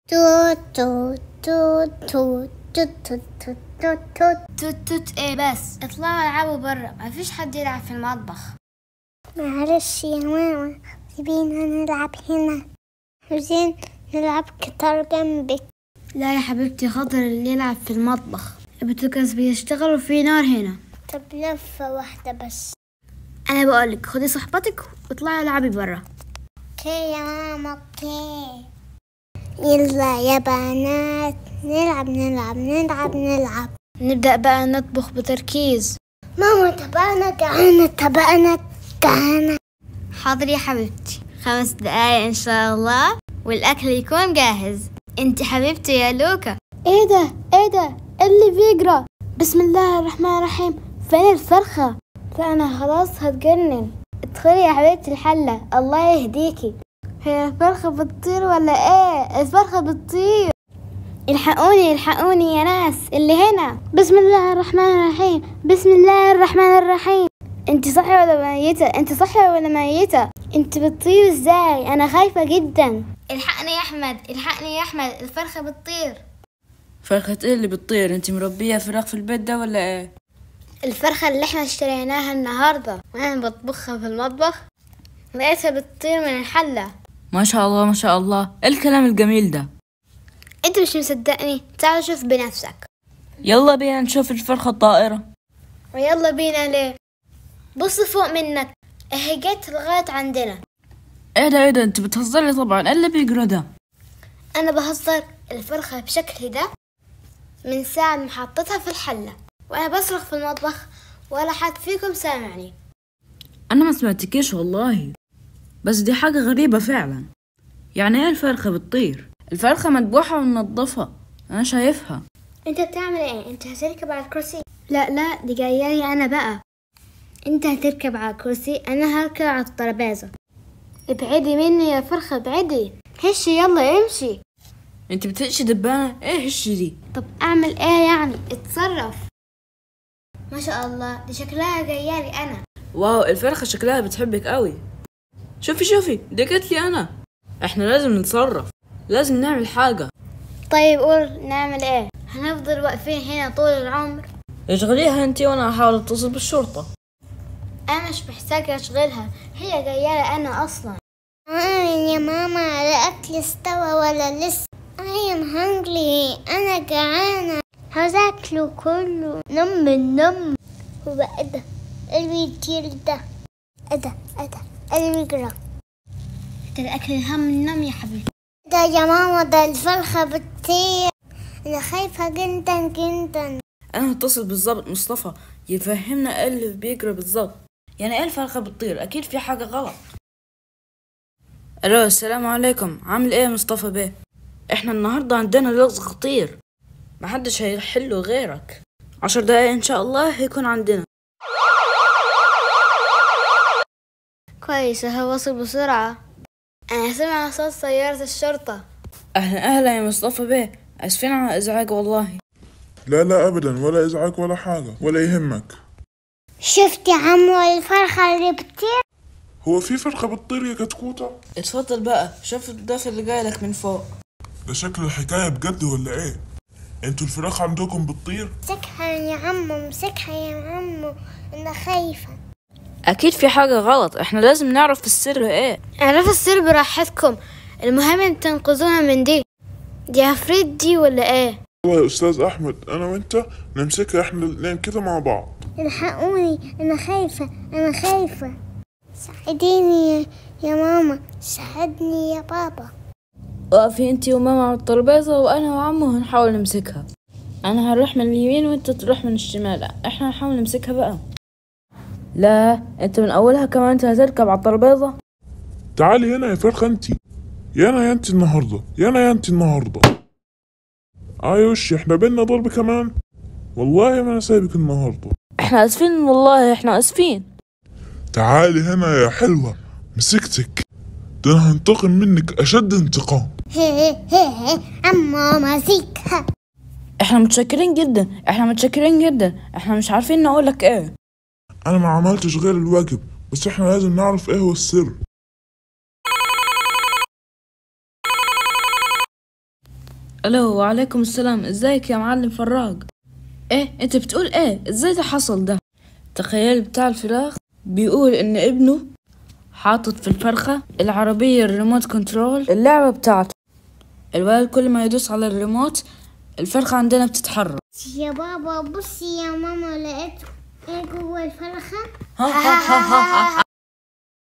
توت توت توت توت توت توت توت توت توت توت ايه بس اطلعوا العبوا برا ما فيش حد يلعب في المطبخ معلش يا ماما سيبينا نلعب هنا عاوزين نلعب كتار جنبك لا يا حبيبتي خاطر اللي يلعب في المطبخ البوتاجاز بيشتغل وفي نار هنا طب لفة واحدة بس انا بقولك خدي صحبتك واطلعي العبي برا اوكي يا ماما اوكي يلا يا بنات نلعب نلعب نلعب نلعب نبدأ بقى نطبخ بتركيز ماما طب انا جعانة طب انا جعانة حاضر يا حبيبتي خمس دقايق ان شاء الله والاكل يكون جاهز انت حبيبتي يا لوكا ايه ده ايه ده اللي بيجرى بسم الله الرحمن الرحيم فين الفرخة فانا خلاص هتجنن ادخلي يا حبيبتي الحلة الله يهديكي هي الفرخة بتطير ولا ايه الفرخة بتطير الحقوني الحقوني يا ناس اللي هنا بسم الله الرحمن الرحيم بسم الله الرحمن الرحيم انت صحية ولا ميتة انت صحية ولا ميتة انت بتطير ازاي انا خايفة جدا الحقني يا احمد الحقني يا احمد الفرخة بتطير فرخة ايه اللي بتطير انت مربية فراخ في البيت ده ولا ايه الفرخة اللي احنا اشتريناها النهاردة وانا بطبخها في المطبخ لقيتها بتطير من الحلة ما شاء الله ما شاء الله ايه الكلام الجميل ده انت مش مصدقني تعال شوف بنفسك يلا بينا نشوف الفرخة الطائرة ويلا بينا ليه بص فوق منك اهي جت لغاية عندنا ايه ده ايه ده انت بتهزري طبعا ايه اللي بيجرى ده انا بهزر الفرخة بشكل ده من ساعة ما حطيتها في الحلة وانا بصرخ في المطبخ ولا حد فيكم سامعني انا ما سمعتكيش والله بس دي حاجة غريبة فعلا يعني ايه الفرخة بتطير الفرخة مذبوحة ومنضفة انا شايفها انت بتعمل ايه انت هتركب على الكرسي لا لا دي جايالي انا بقى انت هتركب على الكرسي انا هركب على الترابيزة ابعدي مني يا فرخة ابعدي هشي يلا امشي انت بتهشي دبانة ايه هش دي طب اعمل ايه يعني اتصرف ما شاء الله دي شكلها جايالي انا واو الفرخة شكلها بتحبك قوي شوفي شوفي دي جت لي انا احنا لازم نتصرف لازم نعمل حاجة طيب قول نعمل ايه هنفضل واقفين هنا طول العمر اشغليها انت وانا هحاول اتصل بالشرطة انا مش محتاجة اشغلها هي جايالي انا اصلا آه يا ماما الأكل استوى ولا لسه I am hungry أنا جعانة عاوز أكله كله نم النم هو إيه ده؟ إيه اللي بيطير ده؟ إيه ده؟ إيه ده؟ إيه اللي بيجرى؟ ده الاكل هم النم يا حبيبي ده يا ماما ده الفرخة بتطير أنا خايفة جدا جدا انا هتصل بالظابط مصطفى يفهمنا ايه اللي بيجرى بالظبط يعني ايه الفرخة بتطير اكيد في حاجة غلط الو السلام عليكم عامل ايه يا مصطفى بيه احنا النهاردة عندنا لغز خطير محدش هيحله غيرك عشر دقايق ان شاء الله هيكون عندنا كويس هو وصل بسرعة انا سمع صوت سيارة الشرطة اهلا اهلا يا مصطفى بيه اسفين على الازعاج والله لا لا ابدا ولا ازعاج ولا حاجه ولا يهمك شفت يا عمو الفرخة اللي بتطير؟ هو في فرخه بتطير يا كتكوته اتفضل بقى شوف الضيف اللي جاي لك من فوق ده شكل الحكايه بجد ولا ايه انتوا الفراخ عندكم بتطير امسكها يا عمو امسكها يا عمو أنا خايفة اكيد في حاجة غلط احنا لازم نعرف السر ايه اعرفوا السر براحتكم المهم ان تنقذونا من دي دي عفريت دي ولا ايه والله يا استاذ احمد انا وانت نمسكها احنا الاثنين كده مع بعض الحقوني أنا خايفة أنا خايفة ساعديني يا, يا ماما ساعدني يا بابا وقفي انتي وماما على الترابيزة وانا وعمو هنحاول نمسكها انا هروح من اليمين وانت تروح من الشمال احنا هنحاول نمسكها بقى لا انت من اولها كمان انت هتركب على الترابيزة تعالي هنا يا فرخه انت يا انا يا انت النهارده يا انا يا انت النهارده ايوش احنا بينا ضرب كمان والله ما انا سايبك النهارده احنا اسفين والله احنا اسفين تعالي هنا يا حلوه مسكتك ده انا هنتقم منك اشد انتقام هي هي هي عمو ماسكها احنا متشكرين جدا احنا متشكرين جدا احنا مش عارفين نقولك ايه انا ما عملتش غير الواجب بس احنا لازم نعرف ايه هو السر الو وعليكم السلام ازيك يا معلم فراج ايه انت بتقول ايه ازاي ده حصل ده تخيل بتاع الفراخ بيقول ان ابنه حاطط في الفرخة العربية الريموت كنترول اللعبة بتاعته الولد كل ما يدوس على الريموت الفرخة عندنا بتتحرك يا بابا بصي يا ماما لقيت ايه جوه الفرخة ها ها ها ها ها